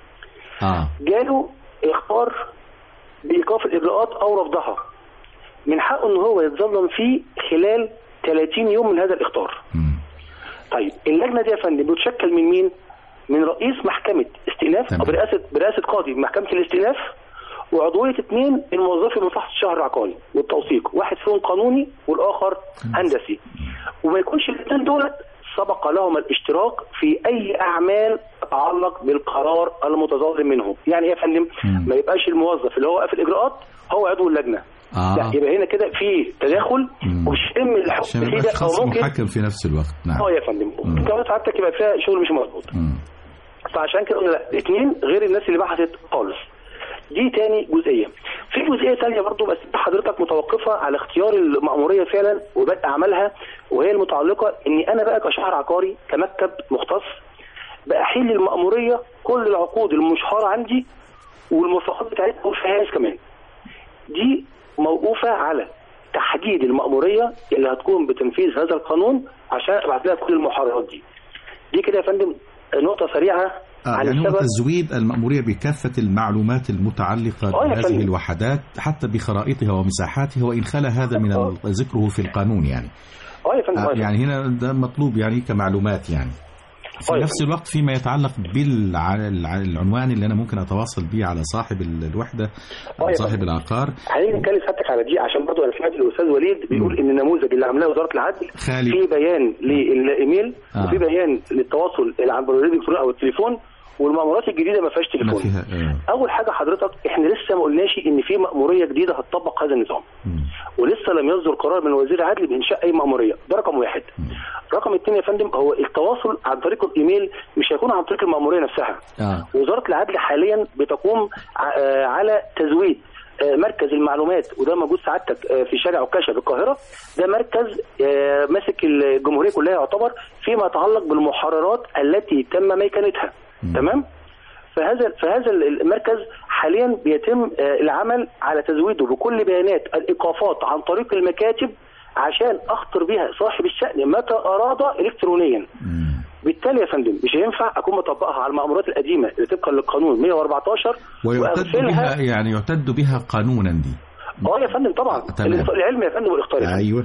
اه جاله اخبار بايقاف الاجراءات او رفضها من حقه ان هو يتظلم فيه خلال 30 يوم من هذا الاخطار مم. طيب اللجنه دي يا فندم بتشكل من مين؟ من رئيس محكمه استئناف تمام. او برئاسه برئاسه قاضي محكمه الاستئناف وعضويه اثنين الموظفين من مصلحه الشهر العقاري والتوثيق، واحد فيهم قانوني والاخر هندسي. وما يكونش الاثنين دول سبق لهم الاشتراك في اي اعمال تتعلق بالقرار المتظلم منه، يعني ايه يا فندم؟ مم. ما يبقاش الموظف اللي هو واقف الاجراءات هو عضو اللجنه. آه. لا يبقى هنا كده في تداخل مم. ومش ام الحكم عشان فيه يبقى ده شخص او ممكن محكم في نفس الوقت نعم اه يا فندم كمان سعادتك يبقى فيها شغل مش مظبوط مم. فعشان كده قلنا لا اثنين غير الناس اللي بحثت خالص دي تاني جزئيه في جزئيه ثانيه برضو بس حضرتك متوقفه على اختيار المأموريه فعلا وبدء عملها وهي المتعلقه اني انا بقى كشهر عقاري كمكتب مختص باحيل المأموريه كل العقود المشهره عندي والمواصفات بتاعتها والفهارس كمان دي موقوفه على تحديد المأموريه اللي هتكون بتنفيذ هذا القانون عشان ابعت لها كل المحررات دي دي كده يا فندم نقطه سريعه آه عن يعني هو السبب تزويد المأمورية بكافة المعلومات المتعلقة آه يا بهذه فندم. الوحدات حتى بخرائطها ومساحاتها وإن خلا هذا من آه. ال- ذكره في القانون يعني اه يا فندم آه آه يا فندم. يعني هنا ده مطلوب يعني كمعلومات يعني في آه يا نفس فندم. الوقت فيما يتعلق بالعنوان اللي أنا ممكن أتواصل به على صاحب ال- الوحدة آه أو يا صاحب فندم. العقار خلينا نتكلم سيادتك على دي عشان برضو انا سمعت الاستاذ وليد بيقول ان النموذج اللي عاملاه وزاره العدل خالي. في بيان للايميل آه. وفي بيان للتواصل عن بريد الالكتروني او التليفون والمأمورات الجديده ما فيهاش ما تليفون فيها آه. اول حاجه حضرتك احنا لسه ما قلناش ان في مأموريه جديده هتطبق هذا النظام مم. ولسه لم يصدر قرار من وزير العدل بانشاء اي مأموريه ده رقم واحد رقم اثنين يا فندم هو التواصل عن طريق الايميل مش هيكون عن طريق المأموريه نفسها آه. وزاره العدل حاليا بتقوم ع- آه على تزويد آه، مركز المعلومات وده موجود سعادتك آه، في شارع عكاشه بالقاهره ده مركز آه، ماسك الجمهوريه كلها يعتبر فيما يتعلق بالمحررات التي تم ميكنتها تمام فهذا فهذا المركز حاليا بيتم آه، العمل على تزويده بكل بيانات الايقافات عن طريق المكاتب عشان اخطر بها صاحب الشأن متى اراد الكترونيا مم. بالتالي يا فندم مش هينفع اكون مطبقها على المأمورات القديمه اللي طبقا للقانون 114 ويعتد واغفلها بها يعني يعتد بها قانونا دي اه يا فندم طبعا تمام. العلم يا فندم والاختيار يا فندم. أيوه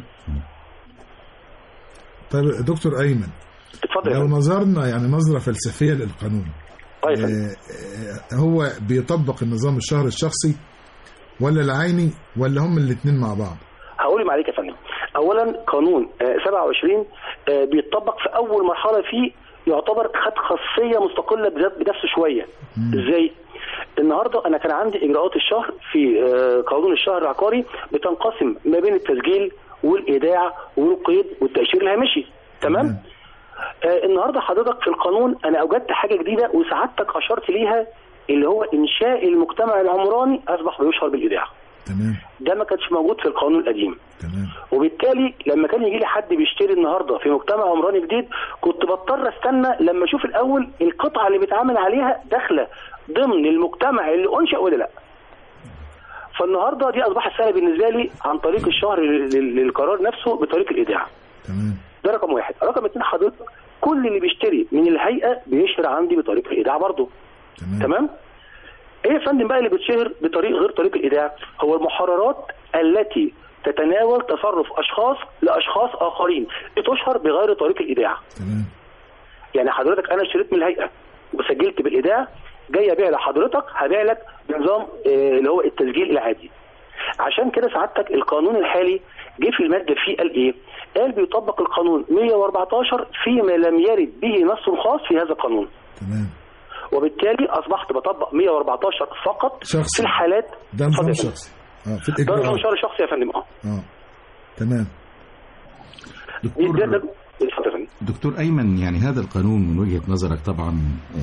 طيب دكتور ايمن اتفضل يا لو فندم نظرنا يعني نظره فلسفيه للقانون اه يا فندم آه، آه، هو بيطبق النظام الشهر الشخصي ولا العيني ولا هم الاثنين مع بعض هقول عليك يا فندم اولا قانون آه، 27 آه، بيتطبق في اول مرحله فيه يعتبر خد خاصيه مستقله بذات بنفسه شويه ازاي النهارده انا كان عندي اجراءات الشهر في آه، قانون الشهر العقاري بتنقسم ما بين التسجيل والايداع والقيد والتاشير الهامشي تمام تمام. آه النهارده حضرتك في القانون انا اوجدت حاجه جديده وسعادتك اشرت ليها اللي هو انشاء المجتمع العمراني اصبح بيشهر بالايداع تمام ده ما كانش موجود في القانون القديم تمام وبالتالي لما كان يجي لي حد بيشتري النهارده في مجتمع عمراني جديد كنت بضطر استنى لما اشوف الاول القطعه اللي بيتعامل عليها داخله ضمن المجتمع اللي انشا ولا لا فالنهارده دي اصبحت سهله بالنسبه لي عن طريق الشهر لل- للقرار نفسه بطريقه الايداع تمام ده رقم واحد رقم اتنين حضرتك كل اللي بيشتري من الهيئه بيشتري عندي بطريقه الايداع برضه تمام تمام ايه يا فندم بقى اللي بيتشهر بطريق غير طريق الايداع هو المحررات التي تتناول تصرف اشخاص لاشخاص اخرين بتشهر بغير طريق الايداع تمام يعني حضرتك انا اشتريت من الهيئه وسجلت بالايداع جاي ابيع لحضرتك هبيع لك بنظام آه، اللي هو التسجيل العادي عشان كده سعادتك القانون الحالي جه في الماده فيه قال ايه؟ قال بيطبق القانون 114 فيما لم يرد به نص خاص في هذا القانون تمام وبالتالي اصبحت بطبق 114 فقط شخصي. في الحالات ده اتفضل نظام يا فندم. شخصي اه في ده نظام الاجراءات شهر شخصي يا فندم اه اه تمام دكتور- ده- ده- اتفضل يا فندم. دكتور أيمن يعني هذا القانون من وجهة نظرك طبعا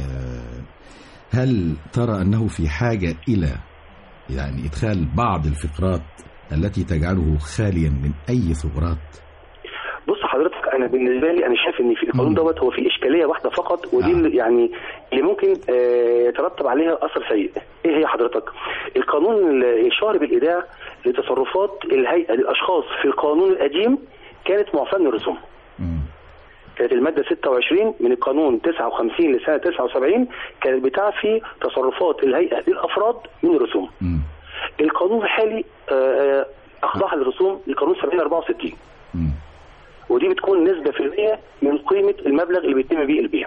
آه، هل ترى أنه في حاجة إلى يعني إدخال بعض الفقرات التي تجعله خاليا من أي ثغرات بص حضرتك انا بالنسبه لي انا شايف ان في القانون دوت هو في اشكاليه واحده فقط ودي آه. اللي يعني اللي ممكن آه، يترتب عليها اثر سيء ايه هي حضرتك القانون الشهر بالايداع لتصرفات الهيئه للاشخاص في القانون القديم كانت معفاه من الرسوم مم. كانت المادة 26 من القانون 59 لسنة 79 كانت بتعفي تصرفات الهيئة للأفراد من الرسوم. مم. القانون الحالي آه، آه، أخضعها للرسوم لقانون 70 64 مم. ودي بتكون نسبة في المية من قيمة المبلغ اللي بيتم بيه البيع.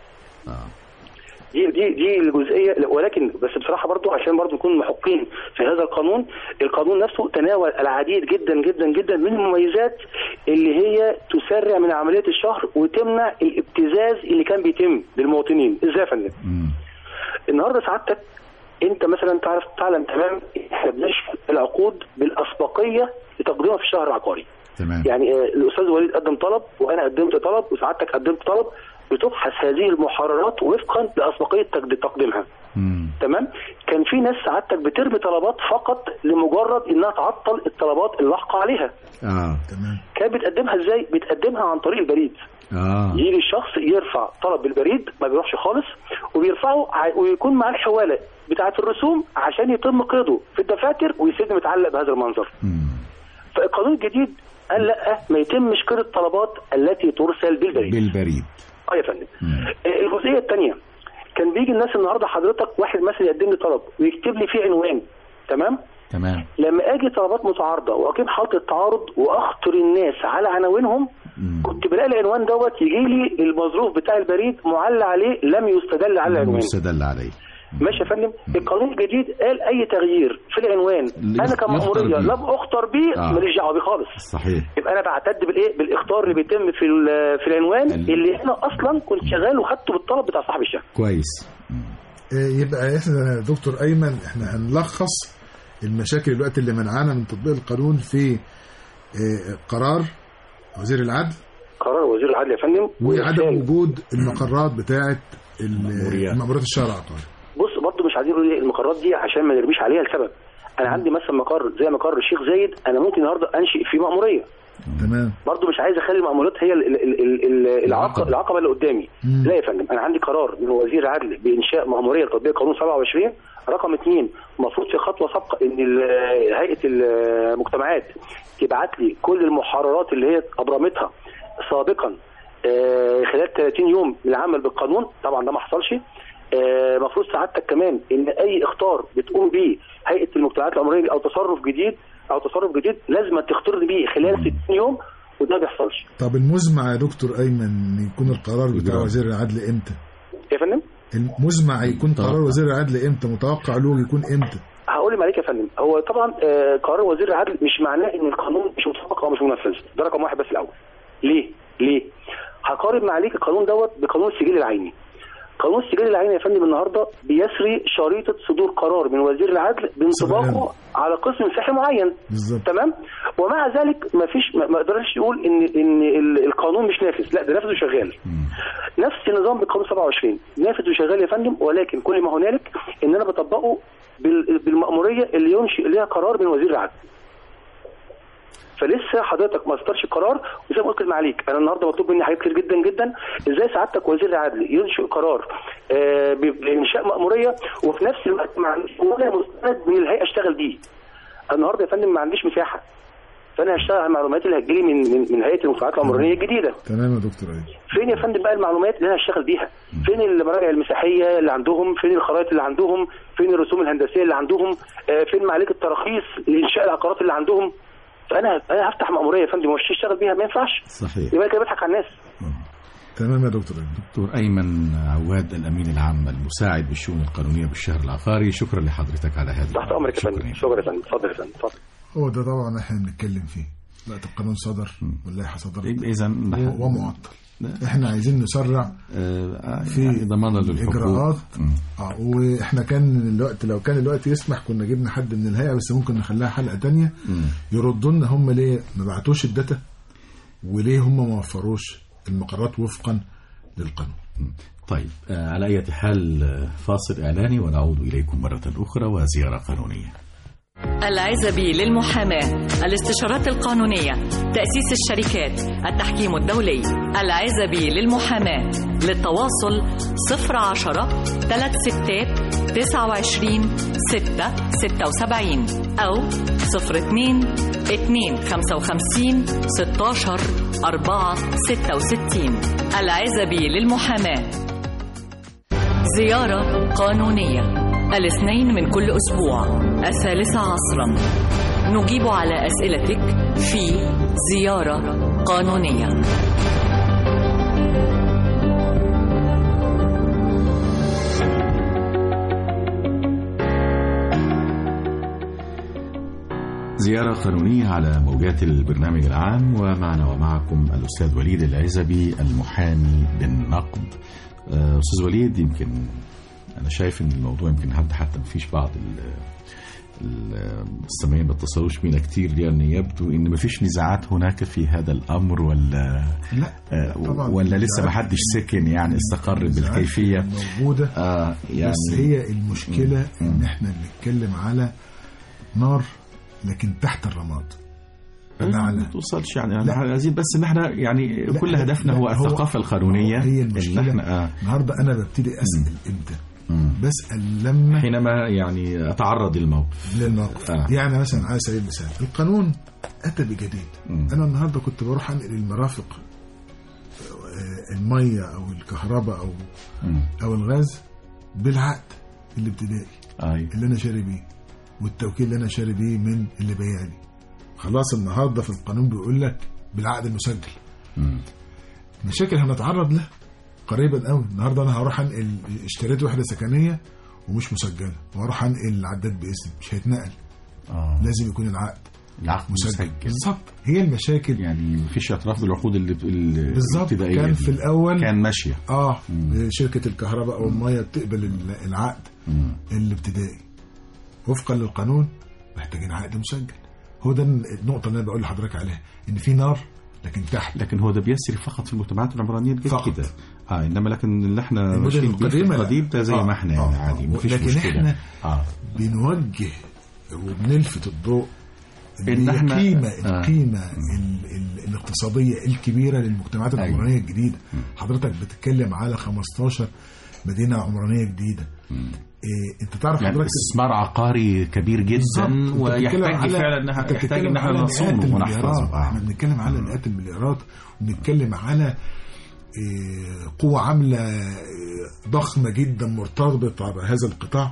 آه. دي دي دي الجزئيه ولكن بس بصراحه برضو عشان برضو نكون محقين في هذا القانون القانون نفسه تناول العديد جدا جدا جدا من المميزات اللي هي تسرع من عمليه الشهر وتمنع الابتزاز اللي كان بيتم للمواطنين ازاي يا فندم مم. النهارده سعادتك انت مثلا تعرف تعلم تمام احنا بنشفي العقود بالاسبقيه لتقديمها في الشهر العقاري تمام يعني آه، الاستاذ وليد قدم طلب وانا قدمت طلب وسعادتك قدمت طلب بتبحث هذه المحررات وفقا لاسبقيه تقد- تقديمها مم. تمام كان في ناس سعادتك بترمي طلبات فقط لمجرد انها تعطل الطلبات اللاحقه عليها آه تمام كانت بتقدمها ازاي بتقدمها عن طريق البريد آه يجي الشخص يرفع طلب بالبريد ما بيروحش خالص وبيرفعه ع- ويكون معاه الحواله بتاعه الرسوم عشان يتم قيده في الدفاتر ويسد متعلق بهذا المنظر مم. فالقانون الجديد قال لا ما يتمش قيد الطلبات التي ترسل بالبريد بالبريد اه يا فندم مم. آه، الجزئيه الثانيه كان بيجي الناس النهارده حضرتك واحد مثلا يقدم لي طلب ويكتب لي فيه عنوان تمام تمام لما اجي طلبات متعارضه واجيب حاله التعارض واخطر الناس على عناوينهم مم. كنت بلاقي العنوان دوت يجي لي المظروف بتاع البريد معلق عليه لم يستدل على العنوان مستدل عليه ماشي يا فندم القانون الجديد قال اي تغيير في العنوان اللي انا يخ- كمأموريه يخطر بيه. لم اخطر بيه آه. ماليش دعوه بيه خالص صحيح يبقى انا بعتد بالايه بالاخطار اللي بيتم في ال- في العنوان ال- اللي انا اصلا كنت شغال وخدته بالطلب بتاع صاحب الشقه كويس مم. آه، يبقى احنا يا دكتور ايمن احنا هنلخص المشاكل الوقت اللي منعانا من تطبيق القانون في آه، قرار وزير العدل قرار وزير العدل يا فندم وعدم وإرسال. وجود المقرات بتاعه المأموريات. المأموريات الشهر العقاري بص برضه مش عايزين نقول إيه المقرات دي عشان ما نرميش عليها لسبب انا عندي مثلا مقر زي مقر الشيخ زايد انا ممكن النهارده انشئ فيه مأموريه تمام برضه مش عايز اخلي المأموريات هي ال- ال- ال- ال- العقبه العقبه اللي قدامي مم. لا يا فندم انا عندي قرار من وزير العدل بانشاء مأموريه لتطبيق قانون 27 رقم اثنين المفروض في خطوه سابقه ان ال- هيئه المجتمعات تبعت لي كل المحررات اللي هي ابرمتها سابقا آه، خلال 30 يوم من العمل بالقانون طبعا ده ما حصلش آه، المفروض سعادتك كمان ان اي اخطار بتقوم بيه هيئه المجتمعات الامريه او تصرف جديد او تصرف جديد لازم تختار بيه خلال 60 يوم وده ما بيحصلش طب المزمع يا دكتور ايمن ان يكون القرار بتاع إجراء. وزير العدل امتى يا فندم المزمع يكون قرار متوقع. وزير العدل امتى متوقع له يكون امتى هقول لك عليك يا فندم هو طبعا آه، قرار وزير العدل مش معناه ان القانون مش مطبق او مش منفذ ده رقم واحد بس الاول ليه ليه هقارن مع عليك القانون دوت بقانون السجل العيني قانون السجل العيني يا فندم النهارده بيسري شريطه صدور قرار من وزير العدل بانطباقه سلام. على قسم مساحي معين بالظبط تمام ومع ذلك ما فيش ما ما اقدرش يقول ان ان ال- القانون مش نافذ لا ده نافذ وشغال نفس النظام بالقانون 27 نافذ وشغال يا فندم ولكن كل ما هنالك ان انا بطبقه بال- بالمأمورية اللي ينشئ ليها قرار من وزير العدل فلسه حضرتك ما اصدرش قرار وزي ما قلت معاليك انا النهارده مطلوب مني حاجات كتير جدا جدا ازاي سعادتك وزير العدل ينشئ قرار آه، ب- بانشاء مأموريه وفي نفس الوقت ما عنديش ولا مستند من الهيئه اشتغل بيه النهارده يا فندم ما عنديش مساحه فانا هشتغل على المعلومات اللي هتجيلي من من, من هيئه المجتمعات العمرانيه الجديده تمام يا دكتور ايمن فين يا فندم بقى المعلومات اللي انا هشتغل بيها فين المراجع المساحيه اللي عندهم فين الخرائط اللي عندهم فين الرسوم الهندسيه اللي عندهم آه، فين معاليك التراخيص لانشاء العقارات اللي عندهم فانا انا هفتح مأموريه يا فندم ومش اشتغل بيها ما ينفعش صحيح يبقى كده بضحك على الناس تمام يا دكتور ايمن دكتور أيمن عواد الأمين العام المساعد بالشؤون القانونية بالشهر العقاري شكرا لحضرتك على هذه تحت امرك يا فندم شكرا يا فندم اتفضل يا فندم اتفضل هو ده طبعا احنا بنتكلم فيه وقت القانون صدر واللائحه صدرت إذا و- ومعطل احنا عايزين نسرع في ضمانا للحقوق الاجراءات مم. اه واحنا كان الوقت لو كان الوقت يسمح كنا جبنا حد من الهيئه بس ممكن نخليها حلقه تانية مم. يردوا لنا هم ليه ما بعتوش الداتا وليه هم ما وفروش المقرات وفقا للقانون طيب آه، على أي حال آه، فاصل إعلاني ونعود إليكم مرة أخرى وزيارة قانونية العزبي للمحاماة الاستشارات القانونية تأسيس الشركات التحكيم الدولي العزبي للمحاماة للتواصل 010 3 ستات 29 6 76 أو 02 2 55 16 4 66 العزبي للمحاماة زيارة قانونية الاثنين من كل أسبوع الثالثة عصرا نجيب على أسئلتك في زيارة قانونية زيارة قانونية على موجات البرنامج العام ومعنا ومعكم الأستاذ وليد العزبي المحامي بالنقد آه، أستاذ وليد يمكن أنا شايف إن الموضوع يمكن حتى حتى مفيش بعض ال- المستمعين ما اتصلوش بينا كتير لأن يبدو إن مفيش نزاعات هناك في هذا الأمر ولا لا آه، طبعاً ولا لسه ما النزاعات- حدش سكن يعني استقر النزاعات بالكيفية موجودة آه يعني بس هي المشكلة ان احنا بنتكلم على نار لكن تحت الرماد ما بمعنى توصلش يعني لا. احنا عايزين بس ان احنا يعني لا، كل لا، هدفنا لا، هو هو- الثقافه القانونيه هي ان المشكلة احنا آه النهارده انا ببتدي اسال امتى مم. بسال لما حينما يعني اتعرض للموقف للموقف آه. يعني مثلا على سبيل المثال القانون اتى بجديد مم. انا النهارده كنت بروح انقل المرافق آه، الميه او الكهرباء او مم. او الغاز بالعقد الابتدائي ايوه اللي انا شاري بيه والتوكيل اللي انا شاري بيه من اللي بايع لي خلاص النهارده في القانون بيقول لك بالعقد المسجل مم. مشاكل هنتعرض لها قريبا قوي النهارده انا هروح انقل اشتريت وحده سكنيه ومش مسجله واروح انقل العداد باسم مش هيتنقل اه لازم يكون العقد العقد مسجل مسجل بالظبط هي المشاكل يعني مفيش اعتراف بالعقود اللي ال- بالظبط الابتدائيه كان دي. في الاول كان ماشيه اه مم. شركه الكهرباء او الميه بتقبل ال- العقد مم. الابتدائي وفقا للقانون محتاجين عقد مسجل هو ده النقطه اللي انا بقول لحضرتك عليها ان في نار لكن تحت لكن هو ده بيسري فقط في المجتمعات العمرانيه الجديده فقط. كده اه انما لكن اللي احنا المدن ماشيين بيه في القديمة لا. القديم ده زي آه، ما احنا آه، يعني آه. عادي مفيش لكن مشكله إحنا اه بنوجه وبنلفت الضوء إن ان هي إحنا- القيمه آه. القيمه ال ال الاقتصاديه الكبيره للمجتمعات أيوة. العمرانيه الجديده حضرتك بتتكلم على 15 مدينه عمرانيه جديده إيه انت تعرف يعني حضرتك استثمار عقاري كبير جدا بالظبط. أنت بتتكلم ويحتاج على- فعلا انها أنت يحتاج بتتكلم ان احنا على نصونه مئات ونحفظه المليارات. آه. احنا بنتكلم على مئات المليارات ونتكلم على إيه، قوة عاملة إيه، ضخمة جدا مرتبطة بهذا القطاع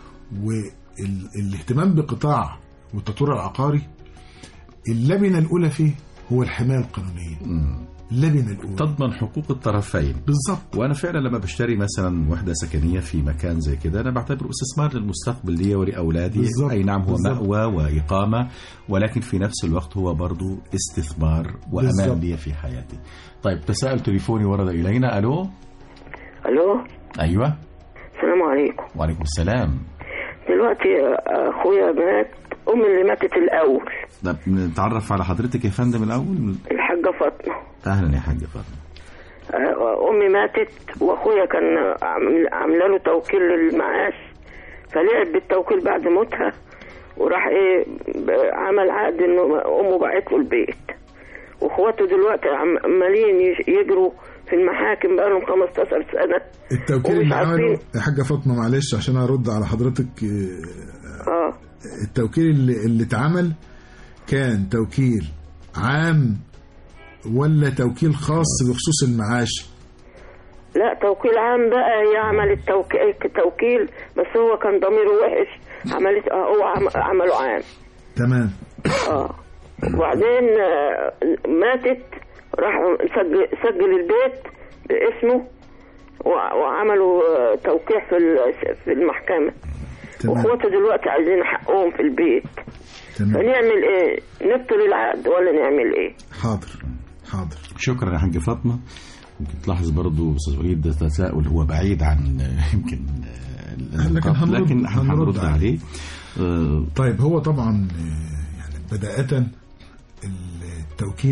والاهتمام بقطاع والتطوير العقاري اللبنة الأولى فيه هو الحماية القانونية مم. اللبنة الأولى تضمن حقوق الطرفين بالظبط وانا فعلا لما بشتري مثلا وحده سكنيه في مكان زي كده انا بعتبره استثمار للمستقبل لي ولاولادي بالظبط. اي نعم هو بالظبط. ماوى واقامه ولكن في نفس الوقت هو برضو استثمار وامان بالظبط. لي في حياتي طيب تساؤل تليفوني ورد الينا الو الو ايوه السلام عليكم وعليكم السلام دلوقتي اخويا مات امي اللي ماتت الاول طب نتعرف على حضرتك يا فندم الاول الحاجه فاطمه اهلا يا حاج فاطمه آه، امي ماتت واخويا كان عامل- عامله له توكيل للمعاش فلعب بالتوكيل بعد موتها وراح ايه ب- عمل عقد انه امه باعت له البيت واخواته دلوقتي عم- عمالين يج- يجروا في المحاكم بقالهم 15 سنه التوكيل ومش اللي عارفين. عمله يا حاجة فاطمة معلش عشان أرد على حضرتك إيه، اه التوكيل اللي, اللي اتعمل كان توكيل عام ولا توكيل خاص بخصوص المعاش لا توكيل عام بقى هي عملت توكيل توكيل بس هو كان ضميره وحش عملت اه هو عم- عمله عام تمام اه وبعدين آه، ماتت راح سجل, سجل البيت باسمه وع- وعملوا آه، توقيع في ال- في المحكمة تمام واخواته دلوقتي عايزين حقهم في البيت تمام فنعمل ايه نبطل العقد ولا نعمل ايه حاضر حاضر شكرا يا حاج فاطمه يمكن تلاحظ برضو استاذ وليد ده تساؤل هو بعيد عن يمكن لكن هنرد- لكن هنرد هنرد عليه. عليه آه، طيب هو طبعا آه، يعني بداية التوكيل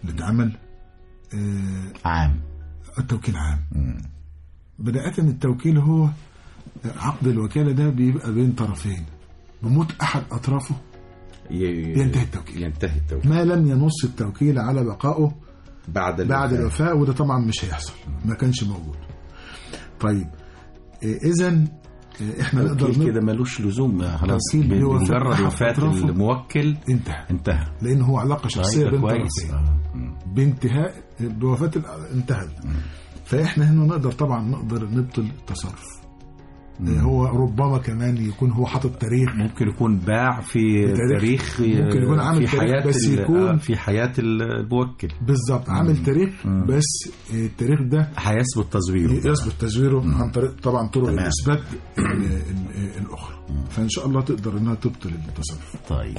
اللي اتعمل آه، عام التوكيل عام مم. بداية التوكيل هو عقد الوكالة ده بيبقى بين طرفين بموت أحد أطرافه ي- ينتهي التوكيل. ينتهي التوكيل ما لم ينص التوكيل على بقائه بعد بعد الوفاة. الوفاة وده طبعا مش هيحصل ما كانش موجود طيب إذا إحنا نقدر التوكيل نقول كده ملوش لزوم خلاص توكيل بوفاة بمجرد أحد وفاة أطرافه. الموكل انتهى انتهى لأن هو علاقة شخصية طيب، بين كويس طرفين آه. مم. بانتهاء بوفاة ال- انتهى فإحنا هنا نقدر طبعا نقدر نبطل التصرف آه، هو ربما كمان يكون هو حاطط تاريخ ممكن يكون باع في بتاريخ- تاريخ ممكن يكون عامل في تاريخ حياة بس ال- يكون- آه، في حياة الموكل بالظبط عامل تاريخ مم. بس التاريخ ده هيثبت تزويره يثبت تزويره عن طريق طبعا طرق تمام. الاثبات ال- ال- الاخرى فان شاء الله تقدر انها تبطل التصرف طيب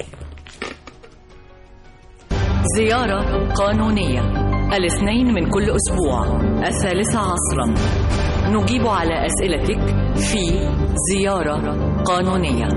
زيارة قانونية الاثنين من كل أسبوع الثالثة عصرا نجيب على أسئلتك في زيارة قانونية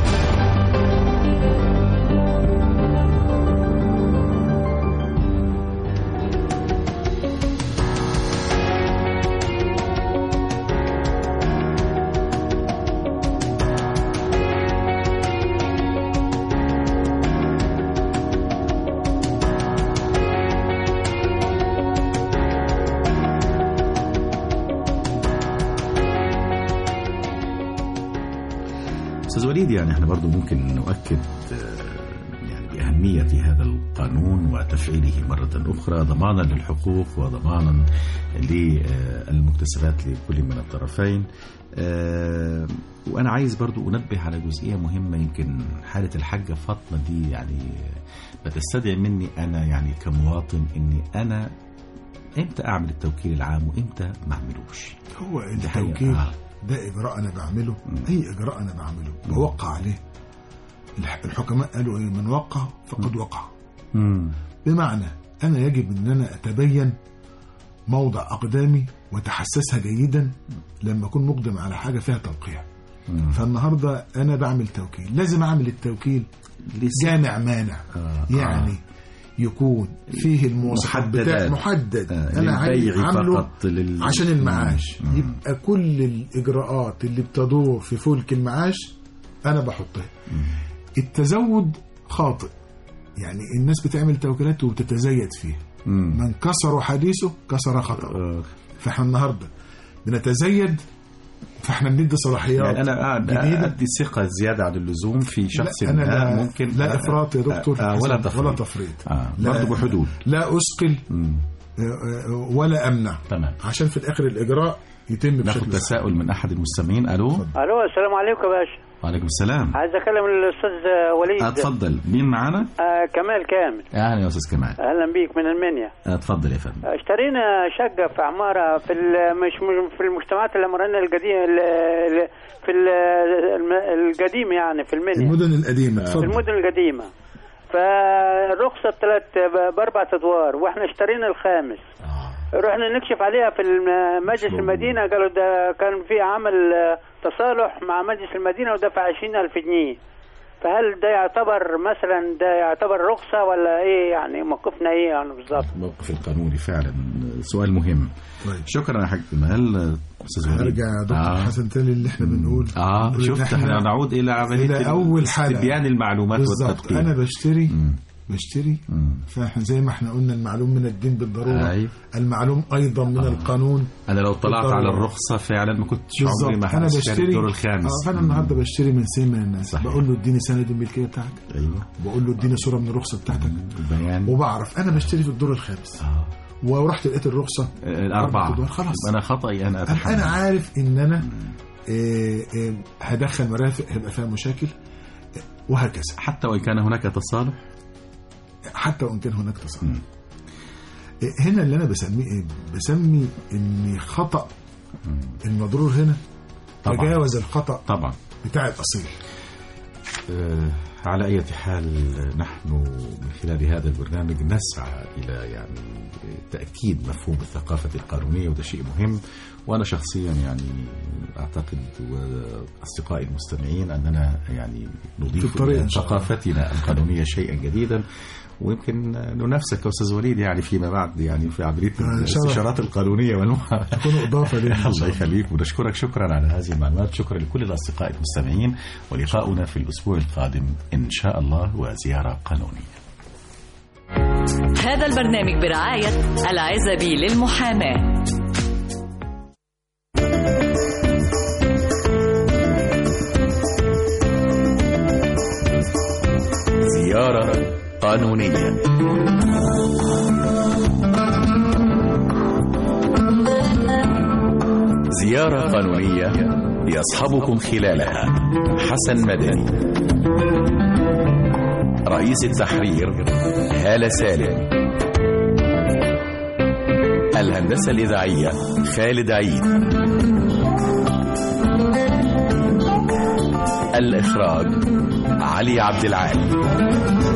استاذ وليد يعني احنا برضو ممكن نؤكد آه، يعني بأهمية هذا القانون وتفعيله مرة أخرى ضمانا للحقوق وضمانا للمكتسبات لكل من الطرفين آه، وأنا عايز برضو أنبه على جزئية مهمة يمكن حالة الحاجة فاطمة دي يعني بتستدعي مني أنا يعني كمواطن إني أنا إمتى أعمل التوكيل العام وإمتى ما أعملوش هو دي حقيقة. التوكيل آه. ده اجراء انا بعمله اي اجراء انا بعمله بوقع عليه الح- الحكماء قالوا ايه من وقع فقد وقع مم. بمعنى انا يجب ان انا اتبين موضع اقدامي وتحسسها جيدا لما اكون مقدم على حاجه فيها توقيع مم. فالنهارده انا بعمل توكيل لازم اعمل التوكيل لسه جامع مانع آه، يعني يكون فيه المواصفات محددات. بتاع محدد آه، انا عايز للبيع عامله فقط لل... عشان المعاش مم. يبقى كل الاجراءات اللي بتدور في فلك المعاش انا بحطها التزود خاطئ يعني الناس بتعمل توكيلات وبتتزيد فيها مم. من كسر حديثه كسر خطأ آه، فاحنا النهارده بنتزيد فاحنا بندي صلاحيات يعني انا قاعد جديدة. ادي ثقه زياده عن اللزوم في شخص لا أنا ما لا ممكن لا افراط يا دكتور آه، آه، ولا حسن، تفريط ولا تفريط آه. لا- برضه بحدود لا اثقل مم. آه، آه، ولا امنع تمام عشان في الاخر الاجراء يتم ناخد بشكل صحيح. تساؤل من احد المستمعين الو الو السلام عليكم يا باشا وعليكم السلام عايز اكلم الاستاذ وليد اتفضل مين معانا آه كمال كامل اهلا يا استاذ كمال اهلا بيك من المنيا اتفضل يا فندم اشترينا شقه في عماره في ال- مش مش في المجتمعات العمرانيه القديمه في ال- الم- القديم يعني في المنيا المدن القديمه في اتفضل المدن القديمه فالرخصه بثلاث باربع ادوار واحنا اشترينا الخامس رحنا نكشف عليها في الم- مجلس مظلوم. المدينه قالوا ده كان في عمل آه، تصالح مع مجلس المدينه ودفع 20000 جنيه فهل ده يعتبر مثلا ده يعتبر رخصه ولا ايه يعني موقفنا ايه يعني بالظبط الموقف القانوني فعلا سؤال مهم طيب شكرا يا حاج كمال استاذ وليد هرجع يا دكتور آه. حسن تاني اللي احنا بنقول اه بنقول إن شفت احنا نعود الى عمليه إلى أول حلقة. استبيان المعلومات بالظبط والتدقيق انا بشتري مم. بشتري مم. فاحنا زي ما احنا قلنا المعلوم من الدين بالضروره أيوة. المعلوم ايضا من آه. القانون انا لو طلعت بالضرورة. على الرخصه فعلا ما كنتش عمري ما بالظبط انا هشتري بشتري الدور الخامس آه فانا النهارده بشتري من سين من الناس صحيح. بقول له اديني سند الملكيه بتاعتك ايوه بقول له اديني صوره من الرخصه بتاعتك البيان وبعرف انا بشتري في الدور الخامس آه. ورحت لقيت الرخصه آه، الاربعه أدوار، خلاص. يبقى انا خطأي انا انا اتحمل أنا عارف ان انا آه، آه، هدخل مرافق هيبقى فيها مشاكل آه، وهكذا حتى وان كان هناك تصالح حتى وان كان هناك مم. تصرف آه، هنا اللي انا بسميه ايه بسمي ان خطا المضرور هنا طبعا. تجاوز الخطا طبعا بتاع الاصيل آه، على أي حال نحن من خلال هذا البرنامج نسعى إلى يعني تأكيد مفهوم الثقافة القانونية وده شيء مهم وانا شخصيا يعني اعتقد واصدقائي المستمعين اننا يعني في نضيف الطريق الى إن شاء الله. ثقافتنا القانونيه شيئا جديدا ويمكن ننافسك يا استاذ وليد يعني فيما بعد يعني في عمليه شرف. الاستشارات القانونيه والمحاماه تكون اضافه لنا إن شاء الله يخليك ونشكرك شكرا على هذه المعلومات شكرا لكل الاصدقاء المستمعين ولقاؤنا في الاسبوع القادم ان شاء الله وزياره قانونيه هذا البرنامج برعاية العزبي للمحاماة زيارة قانونية زيارة قانونية يصحبكم خلالها حسن مدني رئيس التحرير هالة سالم الهندسة الإذاعية خالد عيد الإخراج علي عبد العال